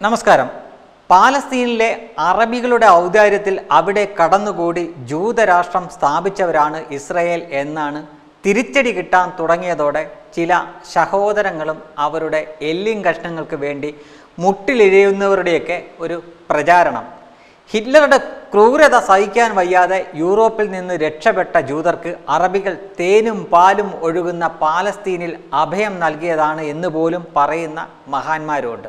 നമസ്കാരം പാലസ്തീനിലെ അറബികളുടെ ഔദാര്യത്തിൽ അവിടെ കടന്നുകൂടി ജൂതരാഷ്ട്രം സ്ഥാപിച്ചവരാണ് ഇസ്രയേൽ എന്നാണ് തിരിച്ചടി കിട്ടാൻ തുടങ്ങിയതോടെ ചില സഹോദരങ്ങളും അവരുടെ എല്ലിൻ കഷ്ണങ്ങൾക്ക് വേണ്ടി മുട്ടിലിഴയുന്നവരുടെയൊക്കെ ഒരു പ്രചാരണം ഹിറ്റ്ലറുടെ ക്രൂരത സഹിക്കാൻ വയ്യാതെ യൂറോപ്പിൽ നിന്ന് രക്ഷപ്പെട്ട ജൂതർക്ക് അറബികൾ തേനും പാലും ഒഴുകുന്ന പാലസ്തീനിൽ അഭയം നൽകിയതാണ് എന്ന് പോലും പറയുന്ന മഹാന്മാരുമുണ്ട്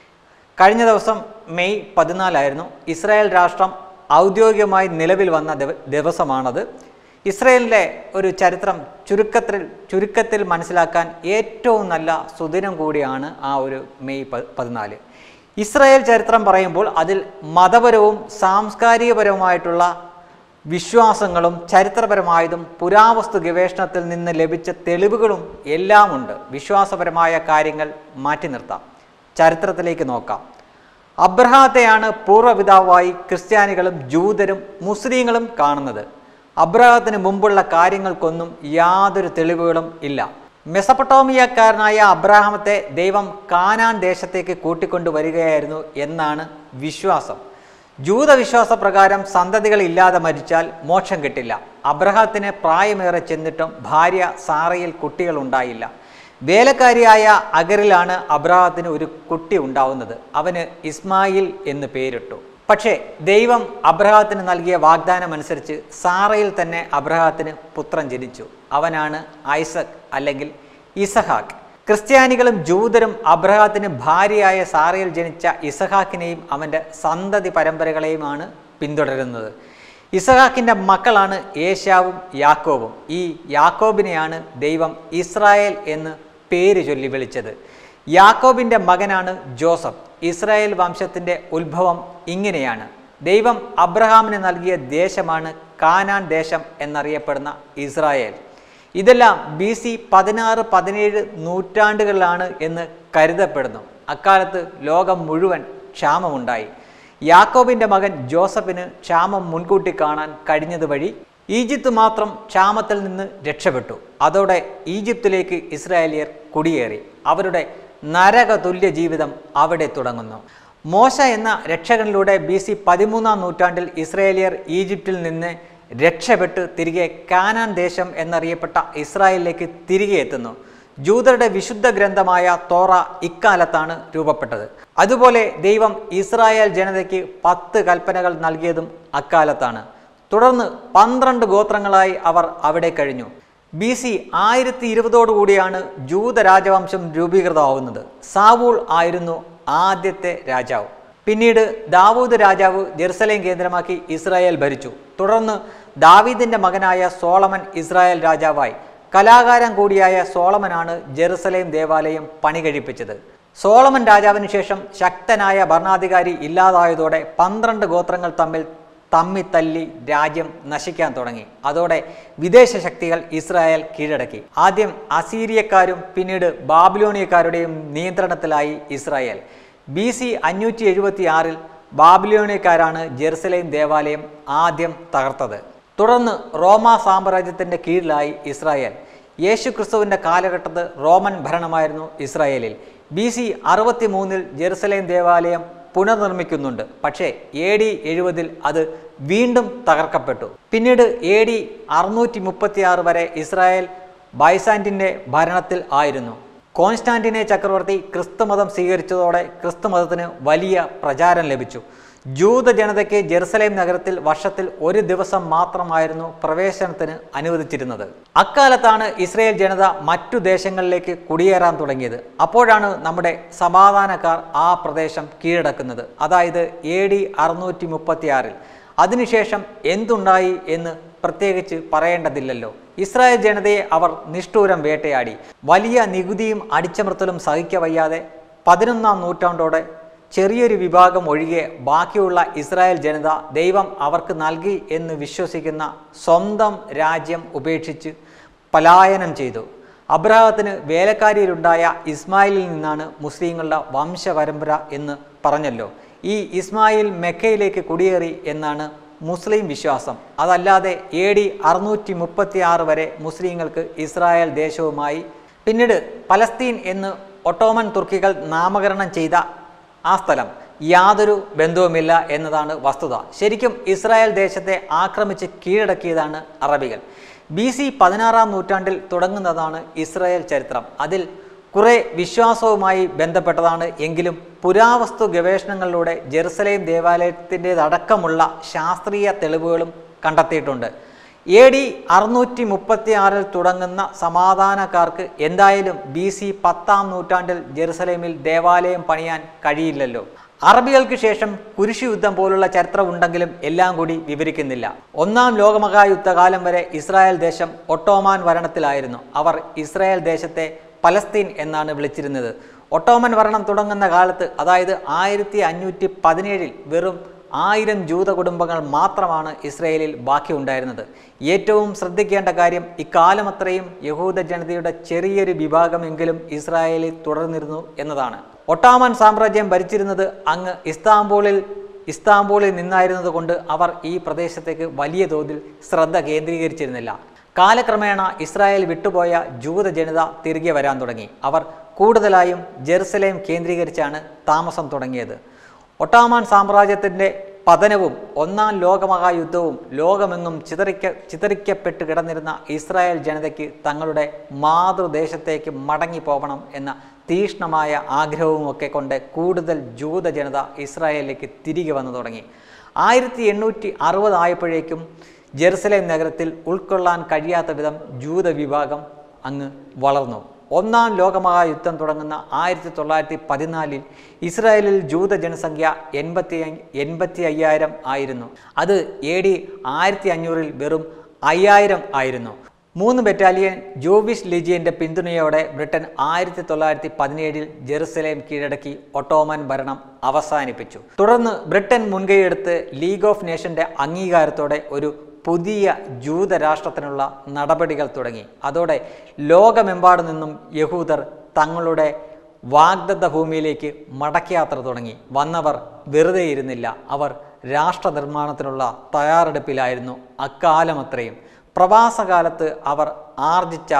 കഴിഞ്ഞ ദിവസം മെയ് പതിനാലായിരുന്നു ഇസ്രായേൽ രാഷ്ട്രം ഔദ്യോഗികമായി നിലവിൽ വന്ന ദിവ- ദിവസമാണത് ഇസ്രായേലിൻ്റെ ഒരു ചരിത്രം ചുരുക്കത്തിൽ ചുരുക്കത്തിൽ മനസ്സിലാക്കാൻ ഏറ്റവും നല്ല സുദിനം കൂടിയാണ് ആ ഒരു മെയ് പ പതിനാല് ഇസ്രായേൽ ചരിത്രം പറയുമ്പോൾ അതിൽ മതപരവും സാംസ്കാരികപരവുമായിട്ടുള്ള വിശ്വാസങ്ങളും ചരിത്രപരമായതും പുരാവസ്തു ഗവേഷണത്തിൽ നിന്ന് ലഭിച്ച തെളിവുകളും എല്ലാമുണ്ട് വിശ്വാസപരമായ കാര്യങ്ങൾ മാറ്റി നിർത്താം ചരിത്രത്തിലേക്ക് നോക്കാം അബ്രഹാത്തെയാണ് പൂർവ്വപിതാവായി ക്രിസ്ത്യാനികളും ജൂതരും മുസ്ലിങ്ങളും കാണുന്നത് അബ്രഹാത്തിന് മുമ്പുള്ള കാര്യങ്ങൾക്കൊന്നും യാതൊരു തെളിവുകളും ഇല്ല മെസപ്പട്ടോമിയക്കാരനായ അബ്രാഹമത്തെ ദൈവം കാനാൻ ദേശത്തേക്ക് കൂട്ടിക്കൊണ്ടു വരികയായിരുന്നു എന്നാണ് വിശ്വാസം ജൂതവിശ്വാസ പ്രകാരം സന്തതികൾ ഇല്ലാതെ മരിച്ചാൽ മോക്ഷം കിട്ടില്ല അബ്രഹത്തിന് പ്രായമേറെ ചെന്നിട്ടും ഭാര്യ സാറയിൽ കുട്ടികൾ ഉണ്ടായില്ല വേലക്കാരിയായ അഗറിലാണ് അബ്രഹത്തിന് ഒരു കുട്ടി ഉണ്ടാവുന്നത് അവന് ഇസ്മായിൽ എന്ന് പേരിട്ടു പക്ഷേ ദൈവം അബ്രഹത്തിന് നൽകിയ വാഗ്ദാനം അനുസരിച്ച് സാറയിൽ തന്നെ അബ്രഹത്തിന് പുത്രൻ ജനിച്ചു അവനാണ് ഐസക് അല്ലെങ്കിൽ ഇസഹാക്ക് ക്രിസ്ത്യാനികളും ജൂതരും അബ്രഹത്തിന് ഭാര്യയായ സാറയിൽ ജനിച്ച ഇസഹാക്കിനെയും അവൻ്റെ സന്തതി പരമ്പരകളെയുമാണ് പിന്തുടരുന്നത് ഇസഹാക്കിൻ്റെ മക്കളാണ് ഏശാവും യാക്കോബും ഈ യാക്കോബിനെയാണ് ദൈവം ഇസ്രായേൽ എന്ന് പേര് ചൊല്ലി വിളിച്ചത് യാക്കോബിൻ്റെ മകനാണ് ജോസഫ് ഇസ്രായേൽ വംശത്തിൻ്റെ ഉത്ഭവം ഇങ്ങനെയാണ് ദൈവം അബ്രഹാമിന് നൽകിയ ദേശമാണ് കാനാൻ ദേശം എന്നറിയപ്പെടുന്ന ഇസ്രായേൽ ഇതെല്ലാം ബി സി പതിനാറ് പതിനേഴ് നൂറ്റാണ്ടുകളിലാണ് എന്ന് കരുതപ്പെടുന്നു അക്കാലത്ത് ലോകം മുഴുവൻ ക്ഷാമമുണ്ടായി യാക്കോബിൻ്റെ മകൻ ജോസഫിന് ക്ഷാമം മുൻകൂട്ടി കാണാൻ കഴിഞ്ഞത് വഴി ഈജിപ്ത് മാത്രം ക്ഷാമത്തിൽ നിന്ന് രക്ഷപ്പെട്ടു അതോടെ ഈജിപ്തിലേക്ക് ഇസ്രായേലിയർ കുടിയേറി അവരുടെ നരകതുല്യ ജീവിതം അവിടെ തുടങ്ങുന്നു മോശ എന്ന രക്ഷകനിലൂടെ ബി സി പതിമൂന്നാം നൂറ്റാണ്ടിൽ ഇസ്രായേലിയർ ഈജിപ്തിൽ നിന്ന് രക്ഷപ്പെട്ട് തിരികെ കാനാൻ ദേശം എന്നറിയപ്പെട്ട ഇസ്രായേലിലേക്ക് തിരികെ എത്തുന്നു ജൂതരുടെ വിശുദ്ധ ഗ്രന്ഥമായ തോറ ഇക്കാലത്താണ് രൂപപ്പെട്ടത് അതുപോലെ ദൈവം ഇസ്രായേൽ ജനതയ്ക്ക് പത്ത് കൽപ്പനകൾ നൽകിയതും അക്കാലത്താണ് തുടർന്ന് പന്ത്രണ്ട് ഗോത്രങ്ങളായി അവർ അവിടെ കഴിഞ്ഞു ബി സി ആയിരത്തി ഇരുപതോടുകൂടിയാണ് ജൂത രാജവംശം രൂപീകൃതമാവുന്നത് സാവൂൾ ആയിരുന്നു ആദ്യത്തെ രാജാവ് പിന്നീട് ദാവൂദ് രാജാവ് ജെറുസലേം കേന്ദ്രമാക്കി ഇസ്രായേൽ ഭരിച്ചു തുടർന്ന് ദാവീദിന്റെ മകനായ സോളമൻ ഇസ്രായേൽ രാജാവായി കലാകാരൻ കൂടിയായ സോളമനാണ് ജെറുസലേം ദേവാലയം പണി കഴിപ്പിച്ചത് സോളമൻ രാജാവിന് ശേഷം ശക്തനായ ഭരണാധികാരി ഇല്ലാതായതോടെ പന്ത്രണ്ട് ഗോത്രങ്ങൾ തമ്മിൽ തമ്മി തല്ലി രാജ്യം നശിക്കാൻ തുടങ്ങി അതോടെ വിദേശ ശക്തികൾ ഇസ്രായേൽ കീഴടക്കി ആദ്യം അസീരിയക്കാരും പിന്നീട് ബാബിലോണിയക്കാരുടെയും നിയന്ത്രണത്തിലായി ഇസ്രായേൽ ബി സി അഞ്ഞൂറ്റി എഴുപത്തി ആറിൽ ബാബിലോണിയക്കാരാണ് ജെറുസലേം ദേവാലയം ആദ്യം തകർത്തത് തുടർന്ന് റോമ സാമ്രാജ്യത്തിൻ്റെ കീഴിലായി ഇസ്രായേൽ യേശു ക്രിസ്തുവിൻ്റെ കാലഘട്ടത്ത് റോമൻ ഭരണമായിരുന്നു ഇസ്രായേലിൽ ബി സി അറുപത്തി മൂന്നിൽ ജെറുസലേം ദേവാലയം പുനർനിർമ്മിക്കുന്നുണ്ട് പക്ഷേ എ ഡി എഴുപതിൽ അത് വീണ്ടും തകർക്കപ്പെട്ടു പിന്നീട് എ ഡി അറുന്നൂറ്റി മുപ്പത്തി ആറ് വരെ ഇസ്രായേൽ ബൈസാൻറ്റിൻ്റെ ഭരണത്തിൽ ആയിരുന്നു കോൺസ്റ്റാന്റിനെ ചക്രവർത്തി ക്രിസ്തുമതം സ്വീകരിച്ചതോടെ ക്രിസ്തുമതത്തിന് വലിയ പ്രചാരം ലഭിച്ചു ജൂത ജനതയ്ക്ക് ജെറുസലേം നഗരത്തിൽ വർഷത്തിൽ ഒരു ദിവസം മാത്രമായിരുന്നു പ്രവേശനത്തിന് അനുവദിച്ചിരുന്നത് അക്കാലത്താണ് ഇസ്രയേൽ ജനത മറ്റു ദേശങ്ങളിലേക്ക് കുടിയേറാൻ തുടങ്ങിയത് അപ്പോഴാണ് നമ്മുടെ സമാധാനക്കാർ ആ പ്രദേശം കീഴടക്കുന്നത് അതായത് എ ഡി അറുന്നൂറ്റി മുപ്പത്തിയാറിൽ അതിനുശേഷം എന്തുണ്ടായി എന്ന് പ്രത്യേകിച്ച് പറയേണ്ടതില്ലല്ലോ ഇസ്രായേൽ ജനതയെ അവർ നിഷ്ഠൂരം വേട്ടയാടി വലിയ നികുതിയും അടിച്ചമർത്തലും സഹിക്കവയ്യാതെ പതിനൊന്നാം നൂറ്റാണ്ടോടെ ചെറിയൊരു വിഭാഗം ഒഴികെ ബാക്കിയുള്ള ഇസ്രായേൽ ജനത ദൈവം അവർക്ക് നൽകി എന്ന് വിശ്വസിക്കുന്ന സ്വന്തം രാജ്യം ഉപേക്ഷിച്ച് പലായനം ചെയ്തു അബ്രഹത്തിന് വേലക്കാരിയിലുണ്ടായ ഇസ്മായിലിൽ നിന്നാണ് മുസ്ലിങ്ങളുടെ വംശപരമ്പര എന്ന് പറഞ്ഞല്ലോ ഈ ഇസ്മായിൽ മെക്കയിലേക്ക് കുടിയേറി എന്നാണ് മുസ്ലിം വിശ്വാസം അതല്ലാതെ എ ഡി അറുന്നൂറ്റി മുപ്പത്തി ആറ് വരെ മുസ്ലിങ്ങൾക്ക് ഇസ്രായേൽ ദേശവുമായി പിന്നീട് പലസ്തീൻ എന്ന് ഒട്ടോമൻ തുർക്കികൾ നാമകരണം ചെയ്ത ആ സ്ഥലം യാതൊരു ബന്ധവുമില്ല എന്നതാണ് വസ്തുത ശരിക്കും ഇസ്രായേൽ ദേശത്തെ ആക്രമിച്ച് കീഴടക്കിയതാണ് അറബികൾ ബി സി പതിനാറാം നൂറ്റാണ്ടിൽ തുടങ്ങുന്നതാണ് ഇസ്രായേൽ ചരിത്രം അതിൽ കുറെ വിശ്വാസവുമായി ബന്ധപ്പെട്ടതാണ് എങ്കിലും പുരാവസ്തു ഗവേഷണങ്ങളിലൂടെ ജെറുസലേം ദേവാലയത്തിൻ്റെതടക്കമുള്ള ശാസ്ത്രീയ തെളിവുകളും കണ്ടെത്തിയിട്ടുണ്ട് എ ഡി അറുന്നൂറ്റി മുപ്പത്തി ആറിൽ തുടങ്ങുന്ന സമാധാനക്കാർക്ക് എന്തായാലും ബി സി പത്താം നൂറ്റാണ്ടിൽ ജെറുസലേമിൽ ദേവാലയം പണിയാൻ കഴിയില്ലല്ലോ അറബികൾക്ക് ശേഷം കുരിശു യുദ്ധം പോലുള്ള ചരിത്രം ഉണ്ടെങ്കിലും എല്ലാം കൂടി വിവരിക്കുന്നില്ല ഒന്നാം ലോകമഹായുദ്ധകാലം വരെ ഇസ്രായേൽ ദേശം ഒട്ടോമാൻ ഭരണത്തിലായിരുന്നു അവർ ഇസ്രായേൽ ദേശത്തെ പലസ്തീൻ എന്നാണ് വിളിച്ചിരുന്നത് ഒട്ടോമൻ ഭരണം തുടങ്ങുന്ന കാലത്ത് അതായത് ആയിരത്തി അഞ്ഞൂറ്റി പതിനേഴിൽ വെറും ആയിരം ജൂത കുടുംബങ്ങൾ മാത്രമാണ് ഇസ്രയേലിൽ ബാക്കിയുണ്ടായിരുന്നത് ഏറ്റവും ശ്രദ്ധിക്കേണ്ട കാര്യം ഇക്കാലമത്രയും യഹൂദ ജനതയുടെ ചെറിയൊരു വിഭാഗമെങ്കിലും ഇസ്രായേലിൽ തുടർന്നിരുന്നു എന്നതാണ് ഒട്ടാമൻ സാമ്രാജ്യം ഭരിച്ചിരുന്നത് അങ്ങ് ഇസ്താംബൂളിൽ ഇസ്താംബൂളിൽ നിന്നായിരുന്നത് കൊണ്ട് അവർ ഈ പ്രദേശത്തേക്ക് വലിയ തോതിൽ ശ്രദ്ധ കേന്ദ്രീകരിച്ചിരുന്നില്ല കാലക്രമേണ ഇസ്രായേൽ വിട്ടുപോയ ജൂത ജനത തിരികെ വരാൻ തുടങ്ങി അവർ കൂടുതലായും ജെറുസലേം കേന്ദ്രീകരിച്ചാണ് താമസം തുടങ്ങിയത് ഒട്ടാമാൻ സാമ്രാജ്യത്തിൻ്റെ പതനവും ഒന്നാം ലോകമഹായുദ്ധവും ലോകമെങ്ങും ചിതറിക്ക ചിതറിക്കപ്പെട്ട് കിടന്നിരുന്ന ഇസ്രായേൽ ജനതയ്ക്ക് തങ്ങളുടെ മാതൃദേശത്തേക്ക് മടങ്ങി പോകണം എന്ന തീക്ഷ്ണമായ ആഗ്രഹവുമൊക്കെ കൊണ്ട് കൂടുതൽ ജൂത ജനത ഇസ്രായേലിലേക്ക് തിരികെ വന്നു തുടങ്ങി ആയിരത്തി എണ്ണൂറ്റി അറുപതായപ്പോഴേക്കും ജെറുസലേം നഗരത്തിൽ ഉൾക്കൊള്ളാൻ കഴിയാത്ത വിധം ജൂത വിഭാഗം അങ്ങ് വളർന്നു ഒന്നാം ലോകമഹായുദ്ധം തുടങ്ങുന്ന ആയിരത്തി തൊള്ളായിരത്തി പതിനാലിൽ ഇസ്രായേലിൽ ജൂത ജനസംഖ്യ എൺപത്തി എൺപത്തി അയ്യായിരം ആയിരുന്നു അത് എ ഡി ആയിരത്തി അഞ്ഞൂറിൽ വെറും അയ്യായിരം ആയിരുന്നു മൂന്ന് ബറ്റാലിയൻ ജൂവിഷ് ലീജിയന്റെ പിന്തുണയോടെ ബ്രിട്ടൻ ആയിരത്തി തൊള്ളായിരത്തി പതിനേഴിൽ ജെറുസലേം കീഴടക്കി ഒട്ടോമൻ ഭരണം അവസാനിപ്പിച്ചു തുടർന്ന് ബ്രിട്ടൻ മുൻകൈയെടുത്ത് ലീഗ് ഓഫ് നേഷന്റെ അംഗീകാരത്തോടെ ഒരു പുതിയ ജൂതരാഷ്ട്രത്തിനുള്ള നടപടികൾ തുടങ്ങി അതോടെ ലോകമെമ്പാടു നിന്നും യഹൂദർ തങ്ങളുടെ വാഗ്ദത്ത ഭൂമിയിലേക്ക് മടക്കയാത്ര തുടങ്ങി വന്നവർ വെറുതെ ഇരുന്നില്ല അവർ രാഷ്ട്ര നിർമ്മാണത്തിനുള്ള തയ്യാറെടുപ്പിലായിരുന്നു അക്കാലമത്രയും പ്രവാസകാലത്ത് അവർ ആർജിച്ച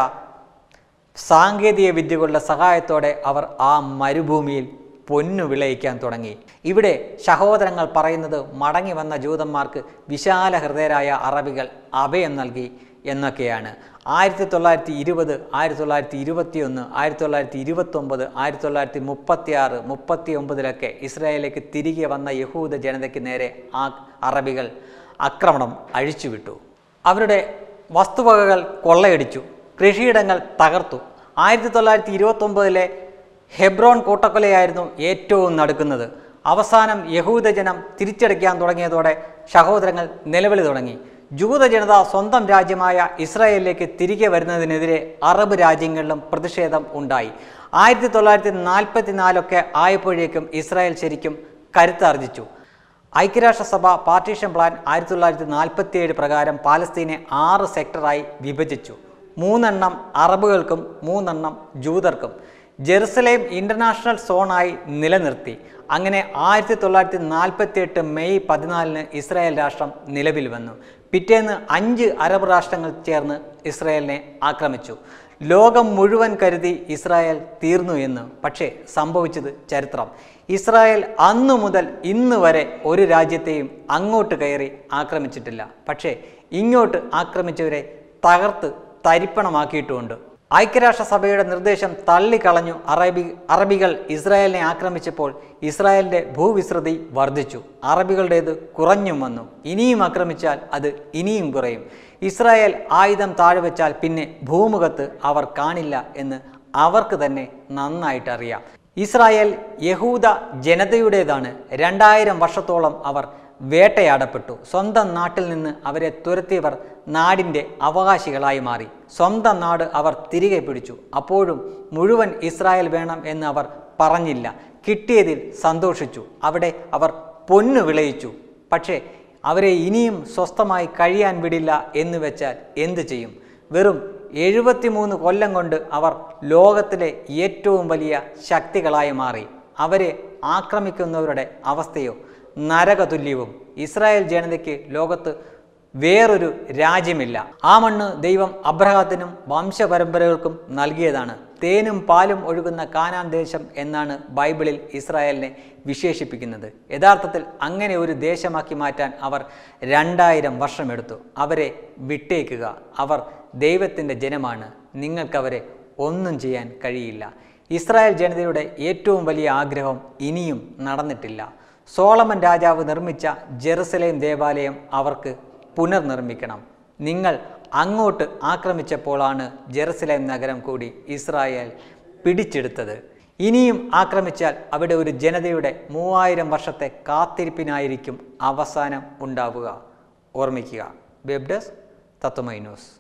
സാങ്കേതിക വിദ്യകളുടെ സഹായത്തോടെ അവർ ആ മരുഭൂമിയിൽ പൊന്നു വിളയിക്കാൻ തുടങ്ങി ഇവിടെ സഹോദരങ്ങൾ പറയുന്നത് മടങ്ങി വന്ന ജൂതന്മാർക്ക് വിശാല ഹൃദയരായ അറബികൾ അഭയം നൽകി എന്നൊക്കെയാണ് ആയിരത്തി തൊള്ളായിരത്തി ഇരുപത് ആയിരത്തി തൊള്ളായിരത്തി ഇരുപത്തി ഒന്ന് ആയിരത്തി തൊള്ളായിരത്തി ഇരുപത്തൊമ്പത് ആയിരത്തി തൊള്ളായിരത്തി മുപ്പത്തി ആറ് മുപ്പത്തി ഒമ്പതിലൊക്കെ ഇസ്രായേലിലേക്ക് തിരികെ വന്ന യഹൂദ ജനതയ്ക്ക് നേരെ ആ അറബികൾ ആക്രമണം അഴിച്ചുവിട്ടു അവരുടെ വസ്തുവകകൾ കൊള്ളയടിച്ചു കൃഷിയിടങ്ങൾ തകർത്തു ആയിരത്തി തൊള്ളായിരത്തി ഇരുപത്തൊമ്പതിലെ ഹെബ്രോൺ കൂട്ടക്കൊലയായിരുന്നു ഏറ്റവും നടക്കുന്നത് അവസാനം യഹൂദജനം തിരിച്ചടിക്കാൻ തുടങ്ങിയതോടെ സഹോദരങ്ങൾ നിലവിളി തുടങ്ങി ജൂതജനത സ്വന്തം രാജ്യമായ ഇസ്രായേലിലേക്ക് തിരികെ വരുന്നതിനെതിരെ അറബ് രാജ്യങ്ങളിലും പ്രതിഷേധം ഉണ്ടായി ആയിരത്തി തൊള്ളായിരത്തി നാൽപ്പത്തി നാലൊക്കെ ആയപ്പോഴേക്കും ഇസ്രായേൽ ശരിക്കും കരുത്താർജിച്ചു ഐക്യരാഷ്ട്രസഭ പാർട്ടീഷൻ പ്ലാൻ ആയിരത്തി തൊള്ളായിരത്തി നാൽപ്പത്തി ഏഴ് പ്രകാരം പാലസ്തീനെ ആറ് സെക്ടറായി വിഭജിച്ചു മൂന്നെണ്ണം അറബുകൾക്കും മൂന്നെണ്ണം ജൂതർക്കും ജെറുസലേം ഇൻ്റർനാഷണൽ സോണായി നിലനിർത്തി അങ്ങനെ ആയിരത്തി തൊള്ളായിരത്തി നാൽപ്പത്തി എട്ട് മെയ് പതിനാലിന് ഇസ്രായേൽ രാഷ്ട്രം നിലവിൽ വന്നു പിറ്റേന്ന് അഞ്ച് അറബ് രാഷ്ട്രങ്ങൾ ചേർന്ന് ഇസ്രായേലിനെ ആക്രമിച്ചു ലോകം മുഴുവൻ കരുതി ഇസ്രായേൽ തീർന്നു എന്ന് പക്ഷേ സംഭവിച്ചത് ചരിത്രം ഇസ്രായേൽ അന്നു മുതൽ ഇന്ന് വരെ ഒരു രാജ്യത്തെയും അങ്ങോട്ട് കയറി ആക്രമിച്ചിട്ടില്ല പക്ഷേ ഇങ്ങോട്ട് ആക്രമിച്ചവരെ തകർത്ത് തരിപ്പണമാക്കിയിട്ടുമുണ്ട് ഐക്യരാഷ്ട്രസഭയുടെ നിർദ്ദേശം തള്ളിക്കളഞ്ഞു അറബി അറബികൾ ഇസ്രായേലിനെ ആക്രമിച്ചപ്പോൾ ഇസ്രായേലിന്റെ ഭൂവിസ്തൃതി വർദ്ധിച്ചു അറബികളുടേത് കുറഞ്ഞും വന്നു ഇനിയും ആക്രമിച്ചാൽ അത് ഇനിയും കുറയും ഇസ്രായേൽ ആയുധം താഴ്വെച്ചാൽ പിന്നെ ഭൂമുഖത്ത് അവർ കാണില്ല എന്ന് അവർക്ക് തന്നെ നന്നായിട്ട് അറിയാം ഇസ്രായേൽ യഹൂദ ജനതയുടേതാണ് രണ്ടായിരം വർഷത്തോളം അവർ വേട്ടയാടപ്പെട്ടു സ്വന്തം നാട്ടിൽ നിന്ന് അവരെ തുരത്തിയവർ നാടിൻ്റെ അവകാശികളായി മാറി സ്വന്തം നാട് അവർ തിരികെ പിടിച്ചു അപ്പോഴും മുഴുവൻ ഇസ്രായേൽ വേണം എന്ന് അവർ പറഞ്ഞില്ല കിട്ടിയതിൽ സന്തോഷിച്ചു അവിടെ അവർ പൊന്നു വിളയിച്ചു പക്ഷേ അവരെ ഇനിയും സ്വസ്ഥമായി കഴിയാൻ വിടില്ല എന്ന് വെച്ചാൽ എന്തു ചെയ്യും വെറും എഴുപത്തിമൂന്ന് കൊല്ലം കൊണ്ട് അവർ ലോകത്തിലെ ഏറ്റവും വലിയ ശക്തികളായി മാറി അവരെ ആക്രമിക്കുന്നവരുടെ അവസ്ഥയോ നരകതുല്യവും ഇസ്രായേൽ ജനതയ്ക്ക് ലോകത്ത് വേറൊരു രാജ്യമില്ല ആ മണ്ണ് ദൈവം അബ്രഹാത്തിനും വംശപരമ്പരകൾക്കും നൽകിയതാണ് തേനും പാലും ഒഴുകുന്ന കാനാൻ ദേശം എന്നാണ് ബൈബിളിൽ ഇസ്രായേലിനെ വിശേഷിപ്പിക്കുന്നത് യഥാർത്ഥത്തിൽ അങ്ങനെ ഒരു ദേശമാക്കി മാറ്റാൻ അവർ രണ്ടായിരം വർഷമെടുത്തു അവരെ വിട്ടേക്കുക അവർ ദൈവത്തിൻ്റെ ജനമാണ് നിങ്ങൾക്കവരെ ഒന്നും ചെയ്യാൻ കഴിയില്ല ഇസ്രായേൽ ജനതയുടെ ഏറ്റവും വലിയ ആഗ്രഹം ഇനിയും നടന്നിട്ടില്ല സോളമൻ രാജാവ് നിർമ്മിച്ച ജെറുസലേം ദേവാലയം അവർക്ക് പുനർനിർമ്മിക്കണം നിങ്ങൾ അങ്ങോട്ട് ആക്രമിച്ചപ്പോഴാണ് ജെറുസലേം നഗരം കൂടി ഇസ്രായേൽ പിടിച്ചെടുത്തത് ഇനിയും ആക്രമിച്ചാൽ അവിടെ ഒരു ജനതയുടെ മൂവായിരം വർഷത്തെ കാത്തിരിപ്പിനായിരിക്കും അവസാനം ഉണ്ടാവുക ഓർമ്മിക്കുക വെബ് ഡെസ്ക് തത്വമൈ ന്യൂസ്